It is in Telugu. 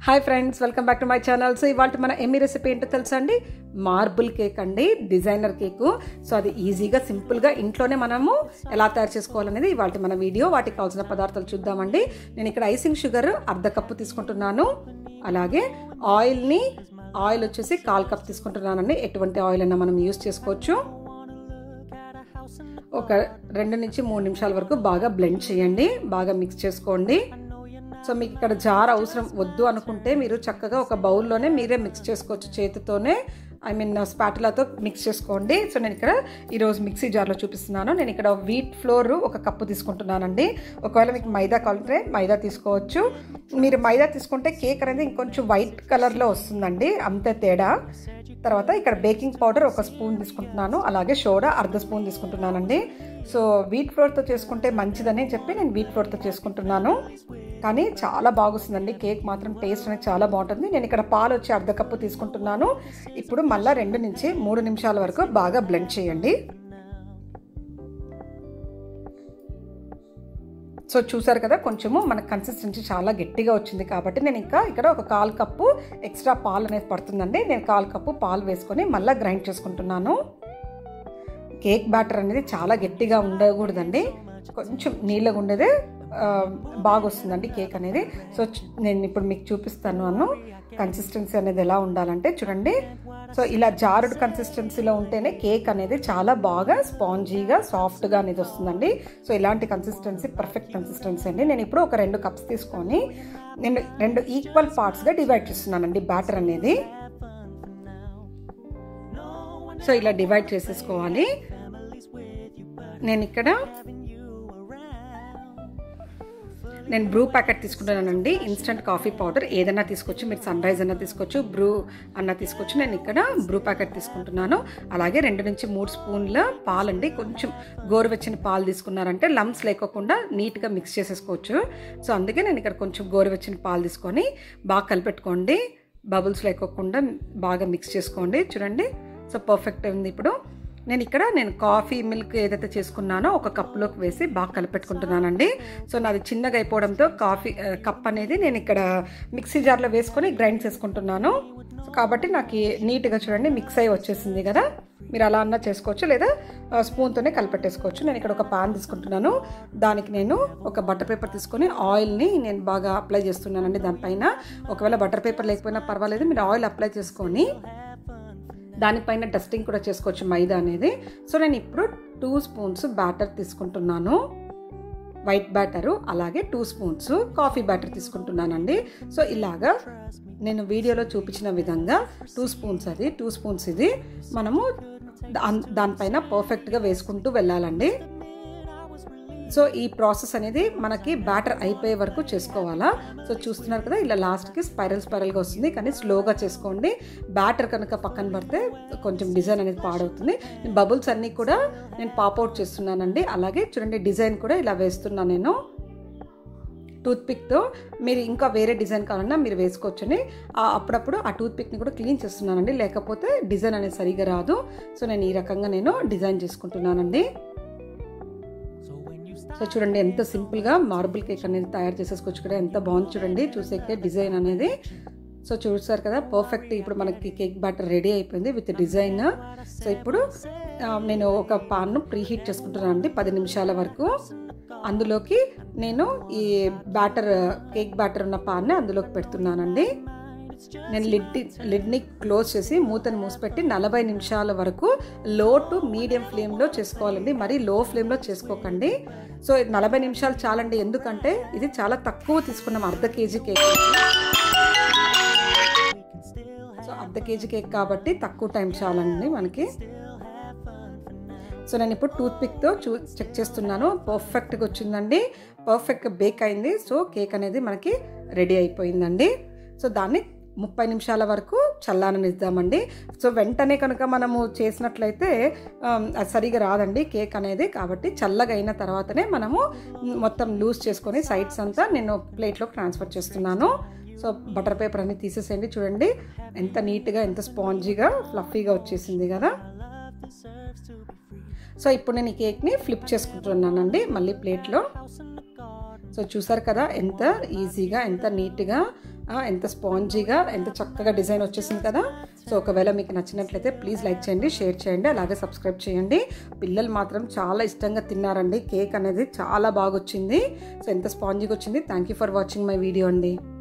hi friends welcome back to my channel so ఇవాళ మన ఎమ్మి రెసిపీ ఏంటో తెలుసా అండి మార్బుల్ కేక్ అండి డిజైనర్ కేకు సో అది ఈజీగా సింపుల్గా ఇంట్లోనే మనము ఎలా తయారు చేసుకోవాలనేది ఇవాళ మన వీడియో వాటికి కావాల్సిన పదార్థాలు చూద్దామండి నేను ఇక్కడ ఐసింగ్ షుగర్ అర్ధ కప్పు తీసుకుంటున్నాను అలాగే ఆయిల్ని ఆయిల్ వచ్చేసి కాల్ కప్ తీసుకుంటున్నానండి ఎటువంటి ఆయిల్ అయినా మనం యూస్ చేసుకోవచ్చు ఒక రెండు నుంచి మూడు నిమిషాల వరకు బాగా బ్లెండ్ చేయండి బాగా మిక్స్ చేసుకోండి సో మీకు ఇక్కడ జార్ అవసరం వద్దు అనుకుంటే మీరు చక్కగా ఒక బౌల్లోనే మీరే మిక్స్ చేసుకోవచ్చు చేతితోనే ఐ మీన్ స్పాటులతో మిక్స్ చేసుకోండి సో నేను ఇక్కడ ఈరోజు మిక్సీ జార్లో చూపిస్తున్నాను నేను ఇక్కడ వీట్ ఫ్లోర్ ఒక కప్పు తీసుకుంటున్నానండి ఒకవేళ మీకు మైదా కావాలంటే మైదా తీసుకోవచ్చు మీరు మైదా తీసుకుంటే కేక్ అనేది ఇంకొంచెం వైట్ కలర్లో వస్తుందండి అంతే తేడా తర్వాత ఇక్కడ బేకింగ్ పౌడర్ ఒక స్పూన్ తీసుకుంటున్నాను అలాగే సోడా అర్ధ స్పూన్ తీసుకుంటున్నానండి సో వీట్ ఫ్లోర్తో చేసుకుంటే మంచిదని చెప్పి నేను వీట్ ఫ్లోర్తో చేసుకుంటున్నాను కానీ చాలా బాగుస్తుందండి కేక్ మాత్రం టేస్ట్ అనేది చాలా బాగుంటుంది నేను ఇక్కడ పాలు వచ్చి అర్ధ కప్పు తీసుకుంటున్నాను ఇప్పుడు మళ్ళీ రెండు నుంచి మూడు నిమిషాల వరకు బాగా బ్లెండ్ చేయండి సో చూసారు కదా కొంచెము మన కన్సిస్టెన్సీ చాలా గట్టిగా వచ్చింది కాబట్టి నేను ఇంకా ఇక్కడ ఒక కాల్ కప్పు ఎక్స్ట్రా పాలు అనేది పడుతుందండి నేను కాల్ కప్పు పాలు వేసుకొని మళ్ళీ గ్రైండ్ చేసుకుంటున్నాను కేక్ బ్యాటర్ అనేది చాలా గట్టిగా ఉండకూడదండి కొంచెం నీళ్ళగా ఉండేదే బాగా వస్తుందండి కేక్ అనేది సో నేను ఇప్పుడు మీకు చూపిస్తాను అను కన్సిస్టెన్సీ అనేది ఎలా ఉండాలంటే చూడండి సో ఇలా జారుడు కన్సిస్టెన్సీలో ఉంటేనే కేక్ అనేది చాలా బాగా స్పాంజీగా సాఫ్ట్గా అనేది వస్తుందండి సో ఇలాంటి కన్సిస్టెన్సీ పర్ఫెక్ట్ కన్సిస్టెన్సీ అండి నేను ఇప్పుడు ఒక రెండు కప్స్ తీసుకొని నేను రెండు ఈక్వల్ పార్ట్స్గా డివైడ్ చేస్తున్నానండి బ్యాటర్ అనేది సో ఇలా డివైడ్ చేసేసుకోవాలి నేను ఇక్కడ నేను బ్రూ ప్యాకెట్ తీసుకుంటున్నానండి ఇన్స్టెంట్ కాఫీ పౌడర్ ఏదైనా తీసుకోవచ్చు మీరు సన్ రైజ్ అన్న తీసుకోవచ్చు బ్రూ అన్న తీసుకోవచ్చు నేను ఇక్కడ బ్రూ ప్యాకెట్ తీసుకుంటున్నాను అలాగే రెండు నుంచి మూడు స్పూన్ల పాలండి కొంచెం గోరువెచ్చని పాలు తీసుకున్నారంటే లమ్స్ లేకోకుండా నీట్గా మిక్స్ చేసేసుకోవచ్చు సో అందుకే నేను ఇక్కడ కొంచెం గోరువెచ్చని పాలు తీసుకొని బాగా కలిపెట్టుకోండి బబుల్స్ లేకోకుండా బాగా మిక్స్ చేసుకోండి చూడండి సో పర్ఫెక్ట్ ఉంది ఇప్పుడు నేను ఇక్కడ నేను కాఫీ మిల్క్ ఏదైతే చేసుకున్నానో ఒక కప్లోకి వేసి బాగా కలిపెట్టుకుంటున్నానండి సో నాది చిన్నగా అయిపోవడంతో కాఫీ కప్ అనేది నేను ఇక్కడ మిక్సీ జార్లో వేసుకొని గ్రైండ్ చేసుకుంటున్నాను కాబట్టి నాకు నీట్గా చూడండి మిక్స్ అయ్యి వచ్చేసింది కదా మీరు అలా అన్నా చేసుకోవచ్చు లేదా స్పూన్తోనే కలిపెట్టేసుకోవచ్చు నేను ఇక్కడ ఒక పాన్ తీసుకుంటున్నాను దానికి నేను ఒక బటర్ పేపర్ తీసుకొని ఆయిల్ని నేను బాగా అప్లై చేస్తున్నానండి దానిపైన ఒకవేళ బటర్ పేపర్ లేకపోయినా పర్వాలేదు మీరు ఆయిల్ అప్లై చేసుకొని దానిపైన డస్టింగ్ కూడా చేసుకోవచ్చు మైదా అనేది సో నేను ఇప్పుడు టూ స్పూన్స్ బ్యాటర్ తీసుకుంటున్నాను వైట్ బ్యాటరు అలాగే టూ స్పూన్స్ కాఫీ బ్యాటర్ తీసుకుంటున్నానండి సో ఇలాగా నేను వీడియోలో చూపించిన విధంగా టూ స్పూన్స్ అది టూ స్పూన్స్ ఇది మనము దానిపైన పర్ఫెక్ట్గా వేసుకుంటూ వెళ్ళాలండి సో ఈ ప్రాసెస్ అనేది మనకి బ్యాటర్ అయిపోయే వరకు చేసుకోవాలా సో చూస్తున్నారు కదా ఇలా లాస్ట్కి స్పైరల్ స్పైరల్గా వస్తుంది కానీ స్లోగా చేసుకోండి బ్యాటర్ కనుక పక్కన పడితే కొంచెం డిజైన్ అనేది పాడవుతుంది బబుల్స్ అన్నీ కూడా నేను పాపౌట్ చేస్తున్నానండి అలాగే చూడండి డిజైన్ కూడా ఇలా వేస్తున్నాను నేను టూత్ పిక్తో మీరు ఇంకా వేరే డిజైన్ కావాలన్నా మీరు వేసుకోవచ్చని అప్పుడప్పుడు ఆ టూత్ పిక్ని కూడా క్లీన్ చేస్తున్నానండి లేకపోతే డిజైన్ అనేది సరిగా రాదు సో నేను ఈ రకంగా నేను డిజైన్ చేసుకుంటున్నానండి సో చూడండి ఎంత సింపుల్గా మార్బుల్ కేక్ అనేది తయారు చేసేసుకోవచ్చు కదా ఎంత బాగుంది చూడండి చూసేకే డిజైన్ అనేది సో చూసారు కదా పర్ఫెక్ట్ ఇప్పుడు మనకి కేక్ బ్యాటర్ రెడీ అయిపోయింది విత్ డిజైన్ సో ఇప్పుడు నేను ఒక పాన్ను ప్రీ హీట్ చేసుకుంటున్నాను అండి పది నిమిషాల వరకు అందులోకి నేను ఈ బ్యాటర్ కేక్ బ్యాటర్ ఉన్న పాన్ని అందులోకి పెడుతున్నానండి నేను లిడ్ లిడ్ని క్లోజ్ చేసి మూతని మూసిపెట్టి నలభై నిమిషాల వరకు లో టు మీడియం ఫ్లేమ్లో చేసుకోవాలండి మరీ లో ఫ్లేమ్లో చేసుకోకండి సో నలభై నిమిషాలు చాలండి ఎందుకంటే ఇది చాలా తక్కువ తీసుకున్నాం అర్ధ కేజీ కేక్ సో అర్ధ కేజీ కేక్ కాబట్టి తక్కువ టైం చాలండి మనకి సో నేను ఇప్పుడు టూత్ పిక్తో చూ చెక్ చేస్తున్నాను పర్ఫెక్ట్గా వచ్చిందండి పర్ఫెక్ట్గా బేక్ అయింది సో కేక్ అనేది మనకి రెడీ అయిపోయిందండి సో దాన్ని ముప్పై నిమిషాల వరకు చల్లాననిద్దామండి సో వెంటనే కనుక మనము చేసినట్లయితే అది సరిగా రాదండి కేక్ అనేది కాబట్టి చల్లగా అయిన తర్వాతనే మనము మొత్తం లూజ్ చేసుకొని సైడ్స్ అంతా నేను ప్లేట్లోకి ట్రాన్స్ఫర్ చేస్తున్నాను సో బటర్ పేపర్ అనేది తీసేసేయండి చూడండి ఎంత నీట్గా ఎంత స్పాంజీగా ఫ్లఫీగా వచ్చేసింది కదా సో ఇప్పుడు నేను ఈ కేక్ని ఫ్లిప్ చేసుకుంటున్నానండి మళ్ళీ ప్లేట్లో సో చూసారు కదా ఎంత ఈజీగా ఎంత నీట్గా ఆ, ఎంత స్పాంజీగా ఎంత చక్కగా డిజైన్ వచ్చేసింది కదా సో ఒకవేళ మీకు నచ్చినట్లయితే ప్లీజ్ లైక్ చేయండి షేర్ చేయండి అలాగే సబ్స్క్రైబ్ చేయండి పిల్లలు మాత్రం చాలా ఇష్టంగా తిన్నారండి కేక్ అనేది చాలా బాగా వచ్చింది సో ఎంత స్పాంజీగా వచ్చింది thank you for watching my video అండి